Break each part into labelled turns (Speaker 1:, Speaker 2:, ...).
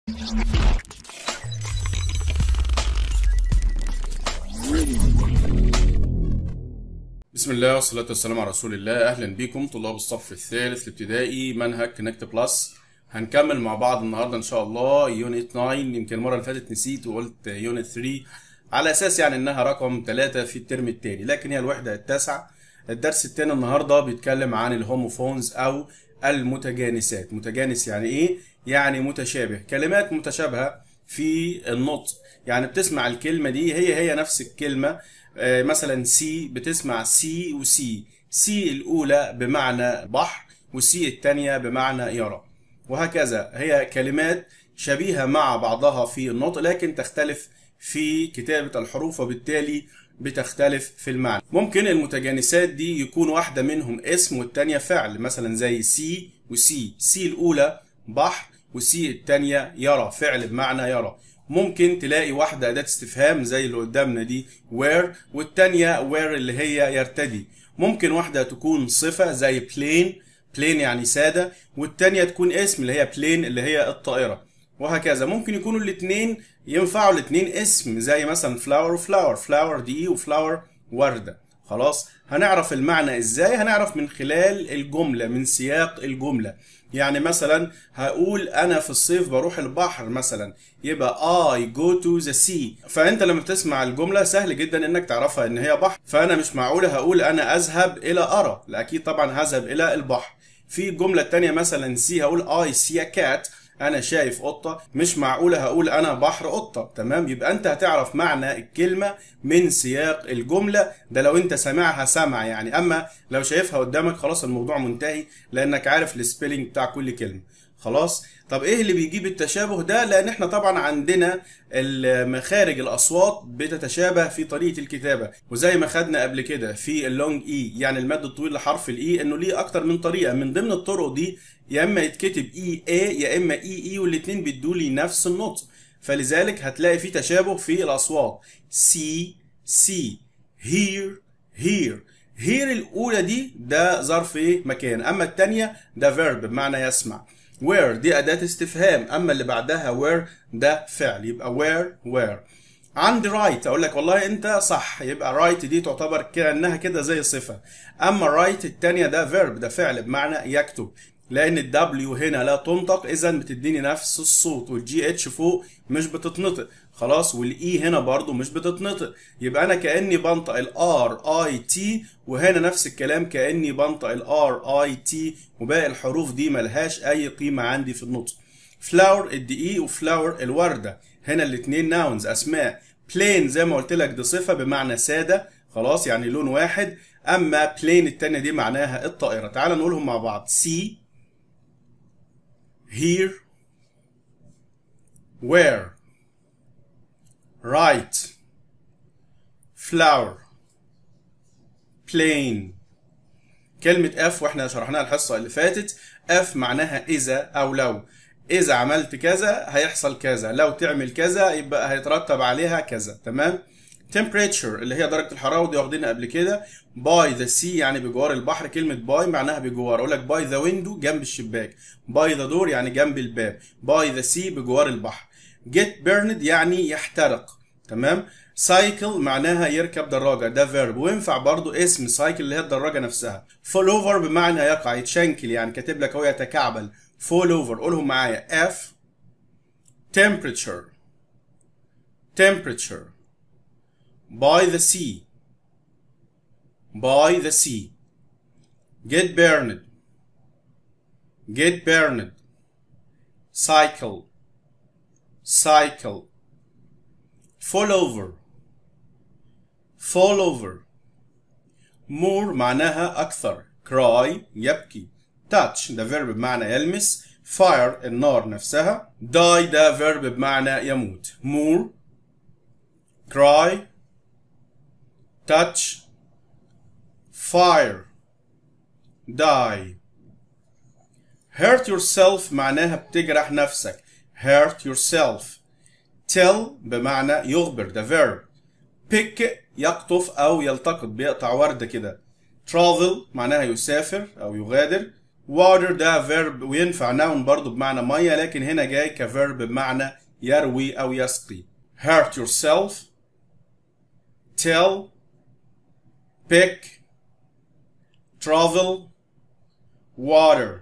Speaker 1: بسم الله والصلاة والسلام على رسول الله أهلا بكم طلاب الصف الثالث الابتدائي منهج كونكت بلس هنكمل مع بعض النهارده إن شاء الله يونت 9 يمكن المرة اللي فاتت نسيت وقلت يونت 3 على أساس يعني إنها رقم 3 في الترم الثاني لكن هي الوحدة التاسعة الدرس الثاني النهارده بيتكلم عن الهوموفونز أو المتجانسات متجانس يعني إيه؟ يعني متشابه كلمات متشابهة في النطق يعني بتسمع الكلمة دي هي هي نفس الكلمة آه، مثلا سي بتسمع سي وسي سي الأولى بمعنى بحر وسي الثانية بمعنى يرى وهكذا هي كلمات شبيهة مع بعضها في النطق لكن تختلف في كتابة الحروف وبالتالي بتختلف في المعنى ممكن المتجانسات دي يكون واحدة منهم اسم والتانية فعل مثلا زي سي وسي سي الأولى بحر وسي التانية يرى فعل بمعنى يرى ممكن تلاقي واحدة أداة استفهام زي اللي قدامنا دي where والتانية where اللي هي يرتدي ممكن واحدة تكون صفة زي plane plane يعني سادة والتانية تكون اسم اللي هي plane اللي هي الطائرة وهكذا ممكن يكونوا الاتنين ينفعوا الاتنين اسم زي مثلا flower وفلاور flower دي وفلاور وردة خلاص هنعرف المعنى ازاي هنعرف من خلال الجملة من سياق الجملة يعني مثلا هقول انا في الصيف بروح البحر مثلا يبقى I go to the sea فانت لما تسمع الجملة سهل جدا انك تعرفها ان هي بحر فانا مش معقول هقول انا اذهب الى ارى لا اكيد طبعا هذهب الى البحر في الجملة التانية مثلا سي هقول I see a cat انا شايف قطه مش معقوله هقول انا بحر قطه تمام يبقى انت هتعرف معنى الكلمه من سياق الجمله ده لو انت سامعها سمع يعني اما لو شايفها قدامك خلاص الموضوع منتهي لانك عارف السبيلنج بتاع كل كلمه خلاص طب ايه اللي بيجيب التشابه ده لان احنا طبعا عندنا مخارج الاصوات بتتشابه في طريقه الكتابه وزي ما خدنا قبل كده في اللونج اي يعني المد الطويل لحرف الاي انه ليه اكتر من طريقه من ضمن الطرق دي يا اما يتكتب اي اي يا اما اي اي والاثنين بيدوا لي نفس النطق فلذلك هتلاقي في تشابه في الاصوات سي سي هير هير هير الاولى دي ده ظرف ايه مكان اما الثانيه ده فيرب بمعنى يسمع where دي أداة استفهام أما اللي بعدها where ده فعل يبقى where where عندي right أقول لك والله أنت صح يبقى right دي تعتبر كأنها كده زي صفة أما right التانية ده verb ده فعل بمعنى يكتب لأن ال W هنا لا تنطق إذا بتديني نفس الصوت والجي اتش فوق مش بتتنطق خلاص والاي هنا برضو مش بتتنطق يبقى انا كاني بنطق الار اي تي وهنا نفس الكلام كاني بنطق الار اي تي وباقي الحروف دي ملهاش اي قيمه عندي في النطق فلاور الدقيق وفلاور الورده هنا الاثنين ناونز اسماء بلين زي ما قلت لك دي صفه بمعنى ساده خلاص يعني لون واحد اما بلين التانية دي معناها الطائره تعال نقولهم مع بعض سي here where right flower plane كلمة اف واحنا شرحناها الحصة اللي فاتت اف معناها اذا او لو اذا عملت كذا هيحصل كذا لو تعمل كذا يبقى هيترتب عليها كذا تمام temperature اللي هي درجة الحرارة ودي واخدينها قبل كده by the sea يعني بجوار البحر كلمة by معناها بجوار اقول لك by the window جنب الشباك by the door يعني جنب الباب by the sea بجوار البحر get burned يعني يحترق تمام سايكل معناها يركب دراجه ده فيرب وينفع برضو اسم سايكل اللي هي الدراجه نفسها فول اوفر بمعنى يقع يتشنكل يعني كاتب لك هو يتكعبل فول اوفر قولهم معايا F temperature temperature by the sea by the sea get burned get burned cycle cycle fall over fall over more معناها أكثر cry يبكي touch ده verb بمعنى يلمس fire النار نفسها die ده verb بمعنى يموت more cry touch fire die hurt yourself معناها بتجرح نفسك hurt yourself tell بمعنى يخبر ده verb pick يقطف أو يلتقط بيقطع وردة كده travel معناها يسافر أو يغادر water ده verb وينفع noun برضو بمعنى مية لكن هنا جاي كverb بمعنى يروي أو يسقي hurt yourself tell pick travel water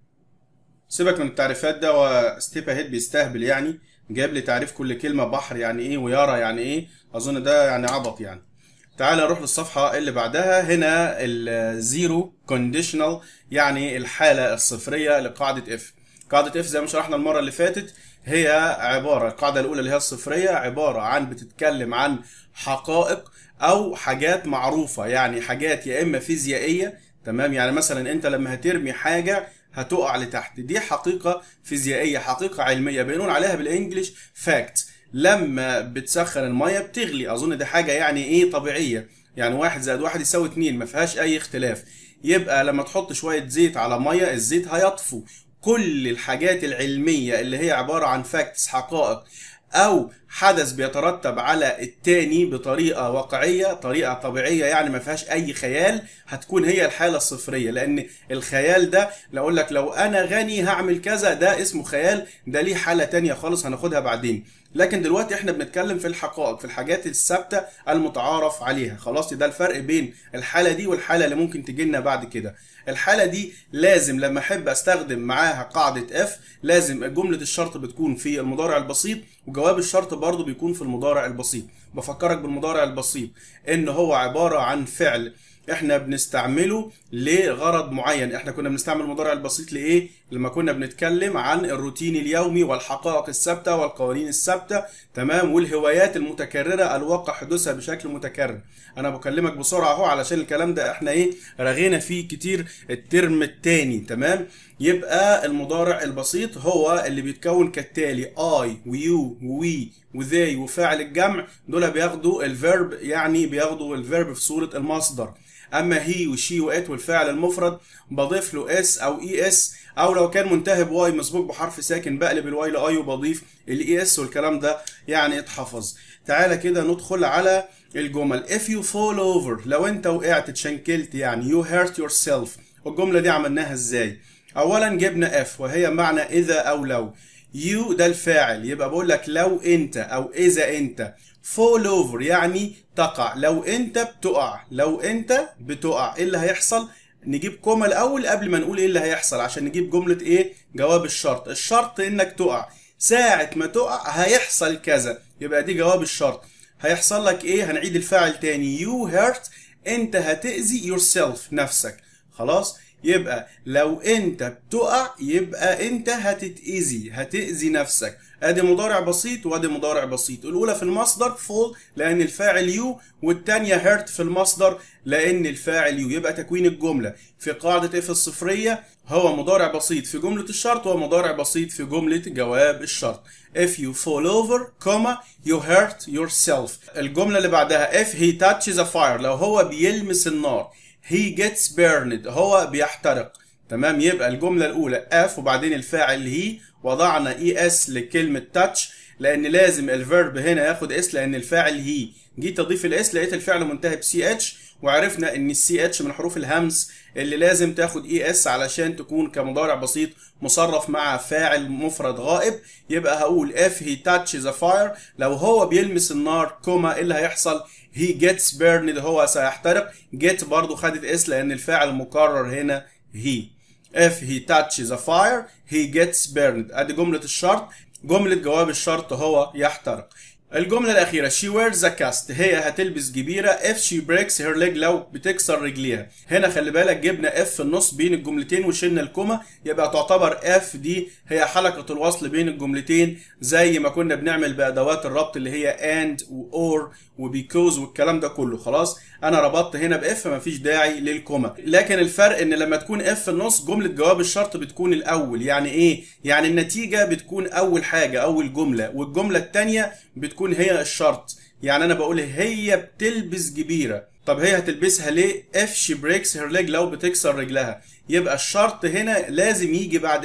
Speaker 1: سيبك من التعريفات ده وستيب اهيد بيستهبل يعني جايب لي تعريف كل كلمة بحر يعني ايه ويارا يعني ايه اظن ده يعني عبط يعني تعال نروح للصفحة اللي بعدها هنا الزيرو كونديشنال يعني الحالة الصفرية لقاعدة اف قاعدة اف زي ما شرحنا المرة اللي فاتت هي عبارة القاعدة الأولى اللي هي الصفرية عبارة عن بتتكلم عن حقائق أو حاجات معروفة يعني حاجات يا إما فيزيائية تمام يعني مثلا أنت لما هترمي حاجة هتقع لتحت دي حقيقة فيزيائية حقيقة علمية بيقولون عليها بالإنجليش فاكت لما بتسخن المية بتغلي أظن دي حاجة يعني إيه طبيعية يعني واحد زائد واحد يساوي اتنين ما فيهاش أي اختلاف يبقى لما تحط شوية زيت على مية الزيت هيطفو كل الحاجات العلمية اللي هي عبارة عن فاكتس حقائق أو حدث بيترتب على التاني بطريقة واقعية طريقة طبيعية يعني ما فيهاش أي خيال هتكون هي الحالة الصفرية لأن الخيال ده لو أقول لك لو أنا غني هعمل كذا ده اسمه خيال ده ليه حالة تانية خالص هناخدها بعدين لكن دلوقتي احنا بنتكلم في الحقائق في الحاجات الثابتة المتعارف عليها خلاص ده الفرق بين الحالة دي والحالة اللي ممكن تجي لنا بعد كده الحالة دي لازم لما احب استخدم معاها قاعدة اف لازم جملة الشرط بتكون في المضارع البسيط وجواب الشرط برضو بيكون في المضارع البسيط بفكرك بالمضارع البسيط ان هو عبارة عن فعل احنا بنستعمله لغرض معين احنا كنا بنستعمل المضارع البسيط لايه لما كنا بنتكلم عن الروتين اليومي والحقائق الثابته والقوانين الثابته تمام والهوايات المتكرره الواقع حدوثها بشكل متكرر انا بكلمك بسرعه اهو علشان الكلام ده احنا ايه رغينا فيه كتير الترم الثاني تمام يبقى المضارع البسيط هو اللي بيتكون كالتالي اي ويو وي وذي وفاعل الجمع دول بياخدوا الفيرب يعني بياخدوا الفيرب في صوره المصدر اما هي وشي وات والفعل المفرد بضيف له اس او اي اس او لو كان منتهي بواي مسبوق بحرف ساكن بقلب الواي لاي وبضيف الاي اس والكلام ده يعني اتحفظ تعالى كده ندخل على الجمل if you fall over لو انت وقعت اتشنكلت يعني you hurt yourself الجمله دي عملناها ازاي اولا جبنا اف وهي معنى اذا او لو you ده الفاعل يبقى بقول لك لو انت او اذا انت fall over يعني تقع لو انت بتقع لو انت بتقع ايه اللي هيحصل نجيب كوما الاول قبل ما نقول ايه اللي هيحصل عشان نجيب جمله ايه جواب الشرط الشرط انك تقع ساعه ما تقع هيحصل كذا يبقى دي جواب الشرط هيحصل لك ايه هنعيد الفاعل تاني you hurt انت هتأذي yourself نفسك خلاص يبقى لو انت بتقع يبقى انت هتتأذي هتأذي نفسك ادي مضارع بسيط وادي مضارع بسيط الاولى في المصدر فول لان الفاعل يو والثانيه هيرت في المصدر لان الفاعل يو يبقى تكوين الجمله في قاعده اف الصفريه هو مضارع بسيط في جمله الشرط ومضارع بسيط في جمله جواب الشرط if you fall over comma you hurt yourself الجمله اللي بعدها if he touches a fire لو هو بيلمس النار he gets burned هو بيحترق تمام يبقى الجملة الأولى F وبعدين الفاعل هي وضعنا اي اس لكلمة touch لأن لازم الفيرب هنا ياخد اس لأن الفاعل هي جيت أضيف الاس لقيت الفعل منتهي بسي اتش وعرفنا ان السي اتش من حروف الهمس اللي لازم تاخد اي اس علشان تكون كمضارع بسيط مصرف مع فاعل مفرد غائب يبقى هقول if he touches a fire لو هو بيلمس النار كوما ايه اللي هيحصل he gets burned هو سيحترق get برضو خدت اس لان الفاعل المكرر هنا he if he touches a fire he gets burned ادي جملة الشرط جملة جواب الشرط هو يحترق الجملة الأخيرة she wears a cast هي هتلبس جبيرة if she breaks her leg لو بتكسر رجليها هنا خلي بالك جبنا f في النص بين الجملتين وشلنا الكوما يبقى تعتبر f دي هي حلقة الوصل بين الجملتين زي ما كنا بنعمل بأدوات الربط اللي هي and و or و because والكلام ده كله خلاص أنا ربطت هنا بf مفيش داعي للكوما لكن الفرق إن لما تكون f في النص جملة جواب الشرط بتكون الأول يعني إيه؟ يعني النتيجة بتكون أول حاجة أول جملة والجملة الثانية بتكون هي الشرط يعني انا بقول هي بتلبس جبيره طب هي هتلبسها ليه if she breaks her leg لو بتكسر رجلها يبقى الشرط هنا لازم يجي بعد if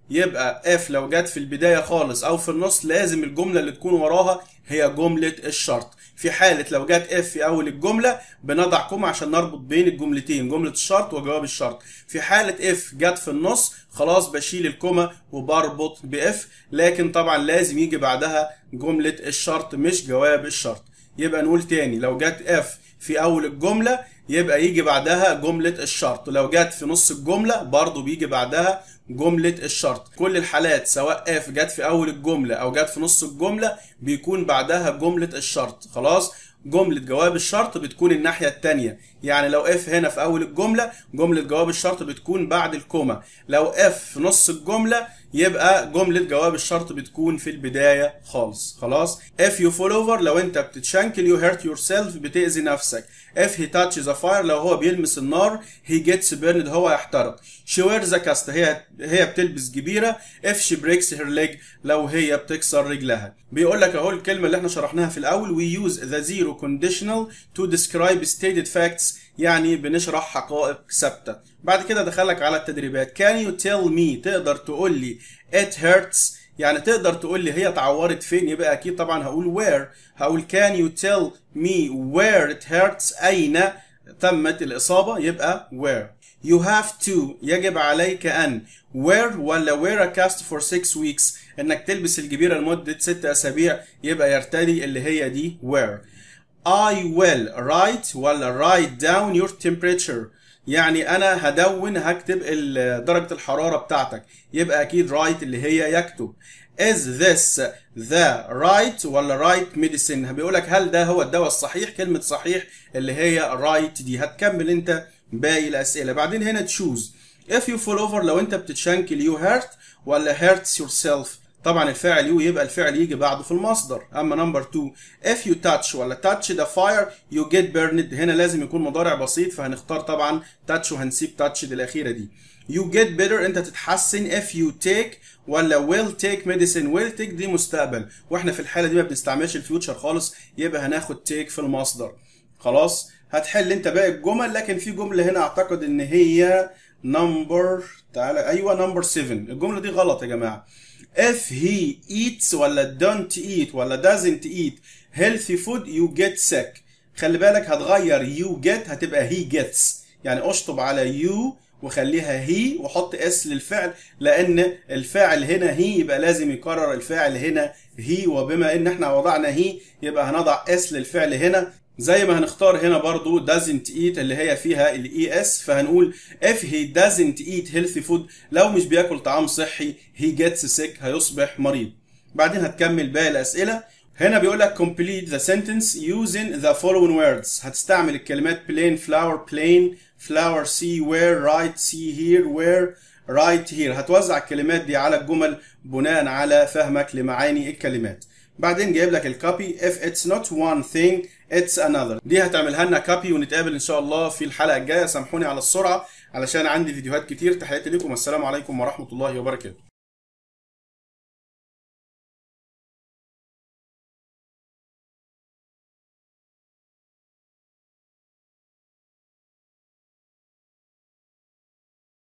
Speaker 1: يبقى if لو جت في البداية خالص أو في النص لازم الجملة اللي تكون وراها هي جملة الشرط في حالة لو جت if في أول الجملة بنضع كوما عشان نربط بين الجملتين جملة الشرط وجواب الشرط في حالة if جت في النص خلاص بشيل الكوما وبربط بإف لكن طبعا لازم يجي بعدها جملة الشرط مش جواب الشرط يبقى نقول تاني لو جت if في أول الجملة يبقى يجي بعدها جملة الشرط ولو جت في نص الجملة برضو بيجي بعدها جملة الشرط كل الحالات سواء اف جت في اول الجملة او جت في نص الجملة بيكون بعدها جملة الشرط خلاص جملة جواب الشرط بتكون الناحية التانية يعني لو اف هنا في اول الجملة جملة جواب الشرط بتكون بعد الكوما لو اف في نص الجملة يبقى جملة جواب الشرط بتكون في البداية خالص خلاص if you fall over لو انت بتتشنكل you hurt yourself بتأذي نفسك if he touches a fire لو هو بيلمس النار he gets burned هو يحترق she wears a cast هي هي بتلبس جبيرة if she breaks her leg لو هي بتكسر رجلها بيقول لك اهو الكلمة اللي احنا شرحناها في الاول we use the zero conditional to describe stated facts يعني بنشرح حقائق ثابته بعد كده دخلك على التدريبات can you tell me تقدر تقول لي it hurts يعني تقدر تقول لي هي اتعورت فين يبقى اكيد طبعا هقول where هقول can you tell me where it hurts اين تمت الاصابه يبقى where you have to يجب عليك ان wear ولا wear a cast for 6 weeks انك تلبس الجبيره لمده 6 اسابيع يبقى يرتدي اللي هي دي wear I will write ولا write down your temperature يعني انا هدون هكتب درجة الحرارة بتاعتك يبقى اكيد write اللي هي يكتب is this the right ولا right medicine بيقولك هل ده هو الدواء الصحيح كلمة صحيح اللي هي right دي هتكمل انت باقي الاسئلة بعدين هنا choose if you fall over لو انت بتتشنكل you hurt ولا hurts yourself طبعا الفاعل يو يبقى الفعل يجي بعده في المصدر اما نمبر 2 if you touch ولا touch the fire you get burned هنا لازم يكون مضارع بسيط فهنختار طبعا touch وهنسيب touch دي الاخيره دي you get better انت تتحسن if you take ولا will take medicine will take دي مستقبل واحنا في الحاله دي ما بنستعملش الفيوتشر خالص يبقى هناخد take في المصدر خلاص هتحل انت باقي الجمل لكن في جمله هنا اعتقد ان هي نمبر تعالى ايوه نمبر 7 الجمله دي غلط يا جماعه if he eats ولا don't eat ولا doesn't eat healthy food you get sick خلي بالك هتغير you get هتبقى he gets يعني اشطب على you وخليها he وحط اس للفعل لان الفاعل هنا he يبقى لازم يكرر الفاعل هنا he وبما ان احنا وضعنا he يبقى هنضع اس للفعل هنا زي ما هنختار هنا برضو doesn't eat اللي هي فيها الاي اس فهنقول if he doesn't eat healthy food لو مش بياكل طعام صحي he gets sick هيصبح مريض بعدين هتكمل باقي الاسئله هنا بيقول لك complete the sentence using the following words هتستعمل الكلمات plain flower plain flower see where right see here where right here هتوزع الكلمات دي على الجمل بناء على فهمك لمعاني الكلمات بعدين جايب لك الكوبي if it's not one thing it's another دي هتعملها لنا كوبي ونتقابل ان شاء الله في الحلقه الجايه سامحوني على السرعه علشان عندي فيديوهات كتير تحياتي لكم السلام عليكم ورحمه الله وبركاته